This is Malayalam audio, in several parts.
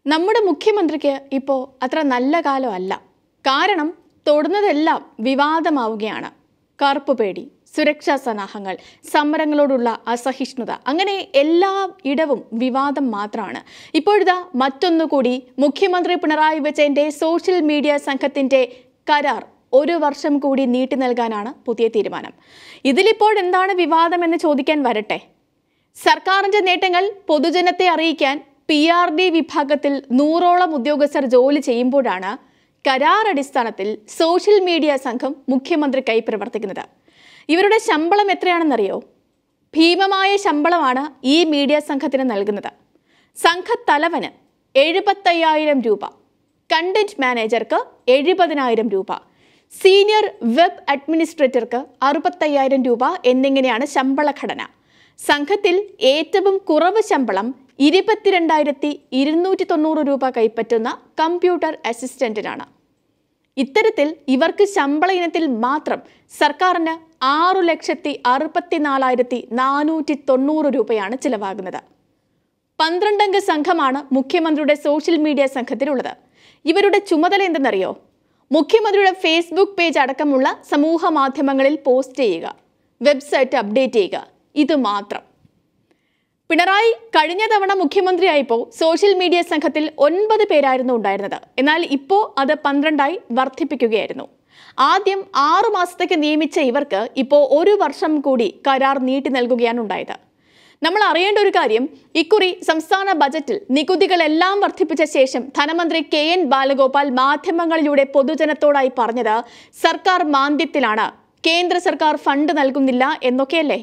നമ്മുടെ മുഖ്യമന്ത്രിക്ക് ഇപ്പോൾ അത്ര നല്ല കാലമല്ല കാരണം തൊടുന്നതെല്ലാം വിവാദമാവുകയാണ് കറുപ്പ് പേടി സുരക്ഷാ സന്നാഹങ്ങൾ സമരങ്ങളോടുള്ള അസഹിഷ്ണുത അങ്ങനെ എല്ലാ ഇടവും വിവാദം മാത്രമാണ് ഇപ്പോഴിതാ മറ്റൊന്നുകൂടി മുഖ്യമന്ത്രി പിണറായി വിജയന്റെ സോഷ്യൽ മീഡിയ സംഘത്തിന്റെ കരാർ ഒരു വർഷം കൂടി നീട്ടി നൽകാനാണ് പുതിയ തീരുമാനം ഇതിലിപ്പോൾ എന്താണ് വിവാദം എന്ന് ചോദിക്കാൻ വരട്ടെ സർക്കാരിന്റെ നേട്ടങ്ങൾ പൊതുജനത്തെ അറിയിക്കാൻ പി ആർ ഡി വിഭാഗത്തിൽ നൂറോളം ഉദ്യോഗസ്ഥർ ജോലി ചെയ്യുമ്പോഴാണ് കരാർ അടിസ്ഥാനത്തിൽ സോഷ്യൽ മീഡിയ സംഘം മുഖ്യമന്ത്രിക്കായി പ്രവർത്തിക്കുന്നത് ഇവരുടെ ശമ്പളം എത്രയാണെന്നറിയോ ഭീമമായ ശമ്പളമാണ് ഈ മീഡിയ സംഘത്തിന് നൽകുന്നത് സംഘത്തലവന് എഴുപത്തയ്യായിരം രൂപ കണ്ടന്റ് മാനേജർക്ക് എഴുപതിനായിരം രൂപ സീനിയർ വെബ് അഡ്മിനിസ്ട്രേറ്റർക്ക് അറുപത്തയ്യായിരം രൂപ എന്നിങ്ങനെയാണ് ശമ്പള ഘടന സംഘത്തിൽ ഏറ്റവും കുറവ് ശമ്പളം ഇരുപത്തിരണ്ടായിരത്തി ഇരുന്നൂറ്റി തൊണ്ണൂറ് രൂപ കൈപ്പറ്റുന്ന കമ്പ്യൂട്ടർ അസിസ്റ്റന്റിനാണ് ഇത്തരത്തിൽ ഇവർക്ക് ശമ്പള ഇനത്തിൽ മാത്രം സർക്കാരിന് ആറു ലക്ഷത്തി അറുപത്തിനാലായിരത്തി നാനൂറ്റി തൊണ്ണൂറ് രൂപയാണ് ചിലവാകുന്നത് പന്ത്രണ്ടംഗ സംഘമാണ് മുഖ്യമന്ത്രിയുടെ സോഷ്യൽ മീഡിയ സംഘത്തിലുള്ളത് ഇവരുടെ ചുമതല എന്തെന്നറിയോ മുഖ്യമന്ത്രിയുടെ ഫേസ്ബുക്ക് പേജ് അടക്കമുള്ള സമൂഹ മാധ്യമങ്ങളിൽ പോസ്റ്റ് ചെയ്യുക വെബ്സൈറ്റ് അപ്ഡേറ്റ് ചെയ്യുക ഇത് മാത്രം പിണറായി കഴിഞ്ഞ തവണ മുഖ്യമന്ത്രിയായപ്പോൾ സോഷ്യൽ മീഡിയ സംഘത്തിൽ ഒൻപത് പേരായിരുന്നു ഉണ്ടായിരുന്നത് എന്നാൽ ഇപ്പോൾ അത് പന്ത്രണ്ടായി വർദ്ധിപ്പിക്കുകയായിരുന്നു ആദ്യം ആറു മാസത്തേക്ക് നിയമിച്ച ഇവർക്ക് ഇപ്പോൾ ഒരു വർഷം കൂടി കരാർ നീട്ടി നൽകുകയാണ് ഉണ്ടായത് നമ്മൾ അറിയേണ്ട ഒരു കാര്യം ഇക്കുറി സംസ്ഥാന ബജറ്റിൽ നികുതികളെല്ലാം വർദ്ധിപ്പിച്ച ശേഷം ധനമന്ത്രി കെ എൻ ബാലഗോപാൽ മാധ്യമങ്ങളിലൂടെ പൊതുജനത്തോടായി പറഞ്ഞത് സർക്കാർ മാന്ദ്യത്തിലാണ് കേന്ദ്ര സർക്കാർ ഫണ്ട് നൽകുന്നില്ല എന്നൊക്കെയല്ലേ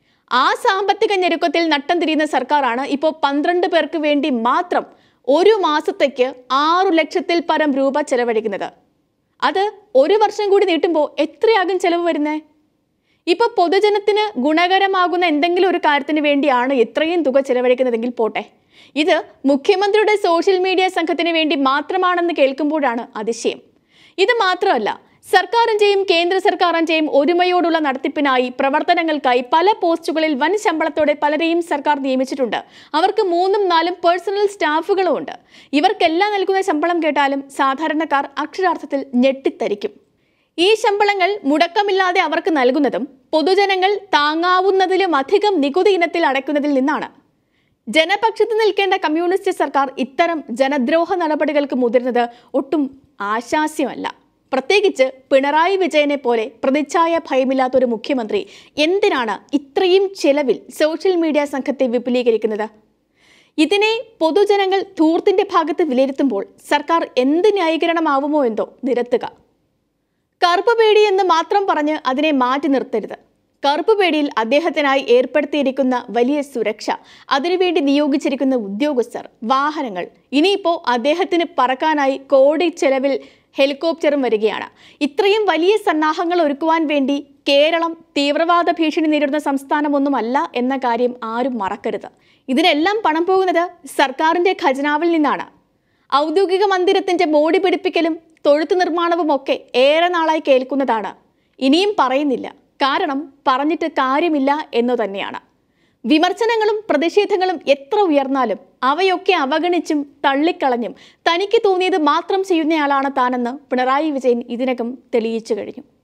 ആ സാമ്പത്തിക ഞെരുക്കത്തിൽ നട്ടം തിരിയുന്ന സർക്കാരാണ് ഇപ്പോൾ പന്ത്രണ്ട് പേർക്ക് വേണ്ടി മാത്രം ഒരു മാസത്തേക്ക് ആറു ലക്ഷത്തിൽ പരം രൂപ ചെലവഴിക്കുന്നത് അത് ഒരു വർഷം കൂടി നീട്ടുമ്പോൾ എത്രയാകും ചെലവ് വരുന്നേ ഇപ്പൊ പൊതുജനത്തിന് ഗുണകരമാകുന്ന എന്തെങ്കിലും ഒരു കാര്യത്തിന് വേണ്ടിയാണ് ഇത്രയും തുക ചെലവഴിക്കുന്നതെങ്കിൽ പോട്ടെ ഇത് മുഖ്യമന്ത്രിയുടെ സോഷ്യൽ മീഡിയ സംഘത്തിന് വേണ്ടി മാത്രമാണെന്ന് കേൾക്കുമ്പോഴാണ് അതിശയം ഇത് മാത്രമല്ല സർക്കാരിന്റെയും കേന്ദ്ര സർക്കാരിന്റെയും ഒരുമയോടുള്ള നടത്തിപ്പിനായി പ്രവർത്തനങ്ങൾക്കായി പല പോസ്റ്റുകളിൽ വൻ ശമ്പളത്തോടെ പലരെയും സർക്കാർ നിയമിച്ചിട്ടുണ്ട് അവർക്ക് മൂന്നും നാലും പേഴ്സണൽ സ്റ്റാഫുകളും ഉണ്ട് ഇവർക്കെല്ലാം നൽകുന്ന ശമ്പളം കേട്ടാലും സാധാരണക്കാർ അക്ഷരാർത്ഥത്തിൽ ഞെട്ടിത്തരിക്കും ഈ ശമ്പളങ്ങൾ മുടക്കമില്ലാതെ അവർക്ക് നൽകുന്നതും പൊതുജനങ്ങൾ താങ്ങാവുന്നതിലും അധികം നികുതി ഇനത്തിൽ അടയ്ക്കുന്നതിൽ നിന്നാണ് ജനപക്ഷത്ത് നിൽക്കേണ്ട കമ്മ്യൂണിസ്റ്റ് സർക്കാർ ഇത്തരം ജനദ്രോഹ നടപടികൾക്ക് മുതിർന്നത് ഒട്ടും ആശാസ്യമല്ല പ്രത്യേകിച്ച് പിണറായി വിജയനെ പോലെ പ്രതിച്ഛായ ഭയമില്ലാത്ത ഒരു മുഖ്യമന്ത്രി എന്തിനാണ് ഇത്രയും ചെലവിൽ സോഷ്യൽ മീഡിയ സംഘത്തെ വിപുലീകരിക്കുന്നത് ഇതിനെ പൊതുജനങ്ങൾ ധൂർത്തിന്റെ ഭാഗത്ത് വിലയിരുത്തുമ്പോൾ സർക്കാർ എന്ത് ന്യായീകരണമാവുമോ എന്തോ നിരത്തുക കറുപ്പ് പേടി എന്ന് മാത്രം പറഞ്ഞ് അതിനെ മാറ്റി നിർത്തരുത് കറുപ്പ് പേടിയിൽ അദ്ദേഹത്തിനായി ഏർപ്പെടുത്തിയിരിക്കുന്ന വലിയ സുരക്ഷ അതിനുവേണ്ടി നിയോഗിച്ചിരിക്കുന്ന ഉദ്യോഗസ്ഥർ വാഹനങ്ങൾ ഇനിയിപ്പോൾ അദ്ദേഹത്തിന് പറക്കാനായി കോടി ചെലവിൽ ഹെലികോപ്റ്ററും വരികയാണ് ഇത്രയും വലിയ സന്നാഹങ്ങൾ ഒരുക്കുവാൻ വേണ്ടി കേരളം തീവ്രവാദ ഭീഷണി നേരിടുന്ന സംസ്ഥാനമൊന്നുമല്ല എന്ന കാര്യം ആരും മറക്കരുത് ഇതിനെല്ലാം പണം പോകുന്നത് സർക്കാരിന്റെ ഖജനാവിൽ നിന്നാണ് ഔദ്യോഗിക മന്ദിരത്തിന്റെ മോടി പിടിപ്പിക്കലും തൊഴുത്ത് നിർമ്മാണവും ഒക്കെ ഏറെ നാളായി കേൾക്കുന്നതാണ് ഇനിയും പറയുന്നില്ല കാരണം പറഞ്ഞിട്ട് കാര്യമില്ല എന്നു തന്നെയാണ് വിമർശനങ്ങളും പ്രതിഷേധങ്ങളും എത്ര ഉയർന്നാലും അവയൊക്കെ അവഗണിച്ചും തള്ളിക്കളഞ്ഞും തനിക്ക് തോന്നിയത് മാത്രം ചെയ്യുന്നയാളാണ് താനെന്ന് പിണറായി വിജയൻ ഇതിനകം തെളിയിച്ചു കഴിഞ്ഞു